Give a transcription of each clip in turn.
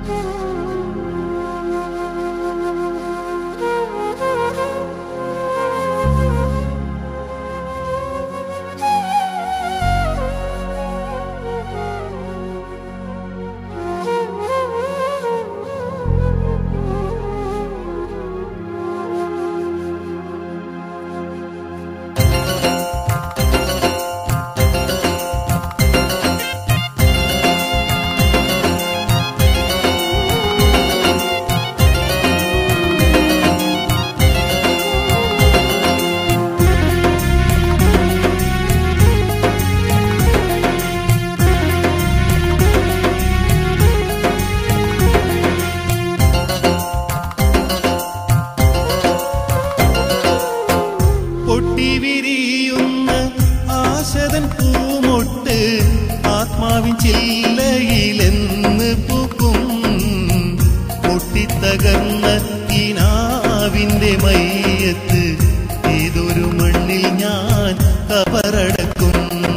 പൊട്ടിവിരിയുന്ന ആശതൻ പൂമൊട്ട് ആത്മാവിൻ ചില്ലയിലെന്ന് പൂക്കും പൊട്ടിത്തകർന്ന കിനാവിന്റെ മയ്യത്ത് ഏതൊരു മണ്ണിൽ ഞാൻ കബറടക്കും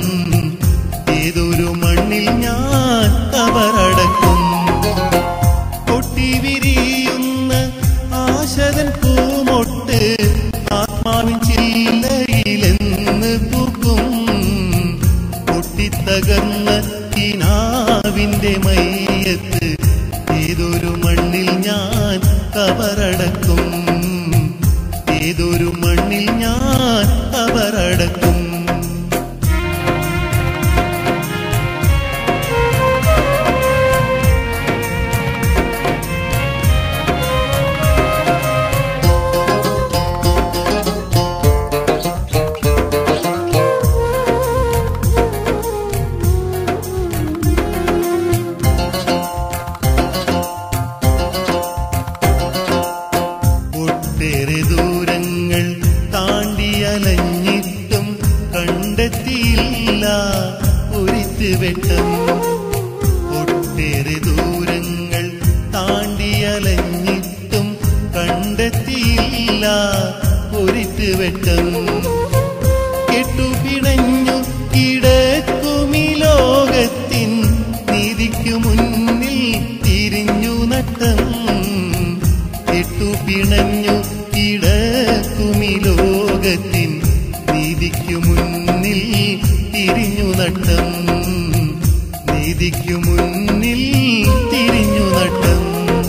ഏതൊരു മണ്ണിൽ ഞാൻ കബറടക്കും പൊട്ടിവിരിയുന്ന ആശതൻ പൂമൊട്ട് ആത്മാവിൻ ചില്ലയിലെന്ന് പൂക്കും പൊട്ടിത്തകർന്ന കിനാവിന്റെ മയ്യത്ത് ഏതൊരു മണ്ണിൽ ഞാൻ കബറടക്കും ഏതൊരു മണ്ണിൽ ഞാൻ കബറടക്കും ഒട്ടേറെ ദൂരങ്ങൾ താണ്ടിയലഞ്ഞിട്ടും കണ്ടെത്തിയില്ല ഒരിത്ത് വെട്ടം ഒട്ടേറെ ദൂരങ്ങൾ താണ്ടിയലഞ്ഞിട്ടും കണ്ടെത്തിയില്ല ഒരിത്ത് വെട്ടം കെട്ടുപിണഞ്ഞു കിടക്കുമി ലോകത്തിൻ നീതിക്കു മുന്നിൽ തിരിഞ്ഞു നട്ടം കെട്ടുപിണഞ്ഞു കിടക്കുമി ലോകത്തിൻ നീതിക്കു മുന്നിൽ തിരിഞ്ഞു നട്ടം നീതിക്കു മുന്നിൽ തിരിഞ്ഞു നട്ടം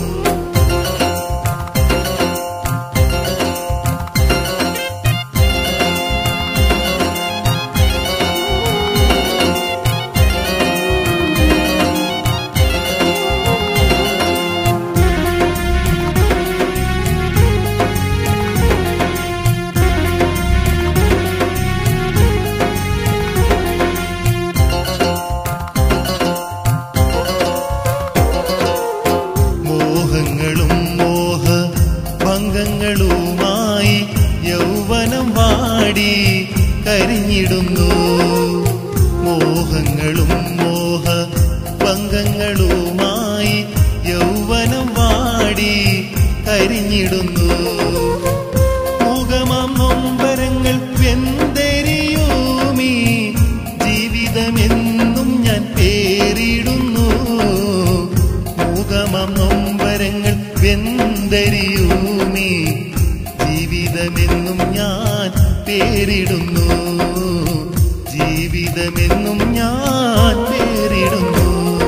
മോഹങ്ങളും മോഹ ഭംഗങ്ങളുമായി യൗവനം വാടി കരിഞ്ഞിടുന്നു മോഹങ്ങളും മോഹ ഭംഗങ്ങളുമായി യൗവനം വാടി കരിഞ്ഞിടുന്നു മുഖമാം നൊമ്പരങ്ങൾ വെന്തരിയൂമി ജീവിതമെന്നും ഞാൻ പേരിടുന്നു മുഖമാം നൊമ്പരങ്ങൾ വെന്തരിയൂമി ജീവിതമെന്നും ഞാൻ പേരിടുന്നു ജീവിതമെന്നും ഞാൻ പേരിടുന്നു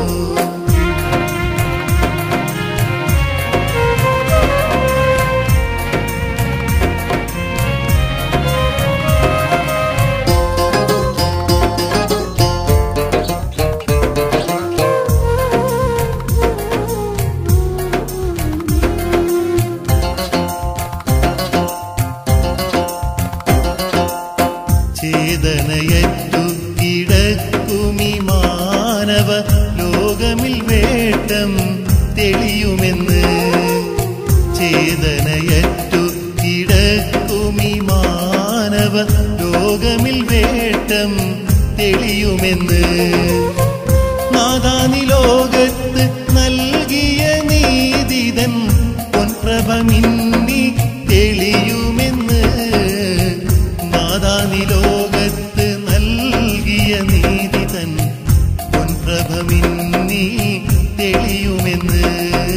ചേതനയറ്റു കിടക്കുമി മാനവ ലോകമിൽ വേട്ടം തെളിയുമെന്ന് ചേതനയറ്റു കിടക്കുമി മാനവ ലോകമിൽ വേട്ടം തെളിയുമെന്ന് നാദാനി ലോകത്ത് നൽകിയ നീതിതൻ പൊൻപ്രഭമിന്നി തെളിയുമെന്ന് നാദാനി ലോകത്ത് നൽകിയ നീതിതൻ പൊൻപ്രഭമിന്നി തെളിയുമെന്ന്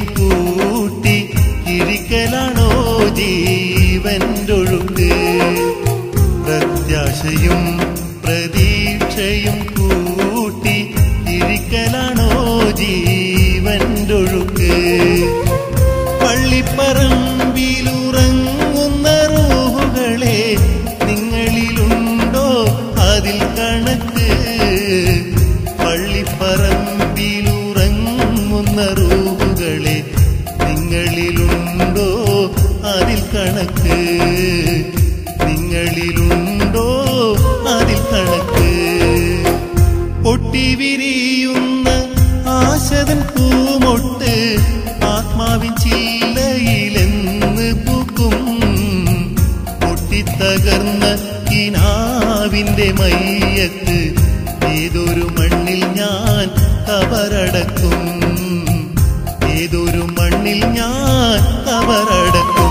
കൂട്ടി കിഴിക്കലാണോ ജീവൻ്റൊഴുക്ക് പ്രത്യാശയും പ്രതീക്ഷയും കൂട്ടി കിഴിക്കലാണോ ജീവൻ്റൊഴുക്ക് പള്ളിപ്പറമ്പിലുറങ്ങുന്ന റൂഹുകളെ നിങ്ങളിലുണ്ടോ അതിൽ കണക്ക് പള്ളിപ്പറമ്പിലുറങ്ങുന്ന റൂഹുകളെ നിങ്ങളിലുണ്ടോ അതിൽ കണക്ക് നിങ്ങളിലുണ്ടോ അതിൽ കണക്ക് പൊട്ടിവിരിയുന്ന ആശതൻ പൂമൊട്ട് ആത്മാവിൻ ചില്ലയിലെന്ന് പൂക്കും പൊട്ടിത്തകർന്ന കിനാവിന്റെ മയ്യത്ത് ഏതൊരു മണ്ണിൽ ഞാൻ കബറടക്കും ഏതൊരു മണ്ണിൽ ഞാൻ കബറടക്കും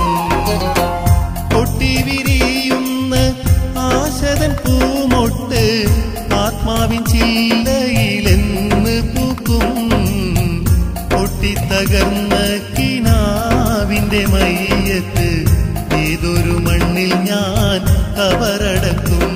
പൊട്ടിവിരിയുന്ന ആശതൻ പൂമൊട്ട് ആത്മാവിൻ ചില്ലയിലെന്ന് പൂക്കും പൊട്ടിത്തകർന്ന കിനാവിന്റെ മയ്യത്ത് ഏതൊരു മണ്ണിൽ ഞാൻ കബറടക്കും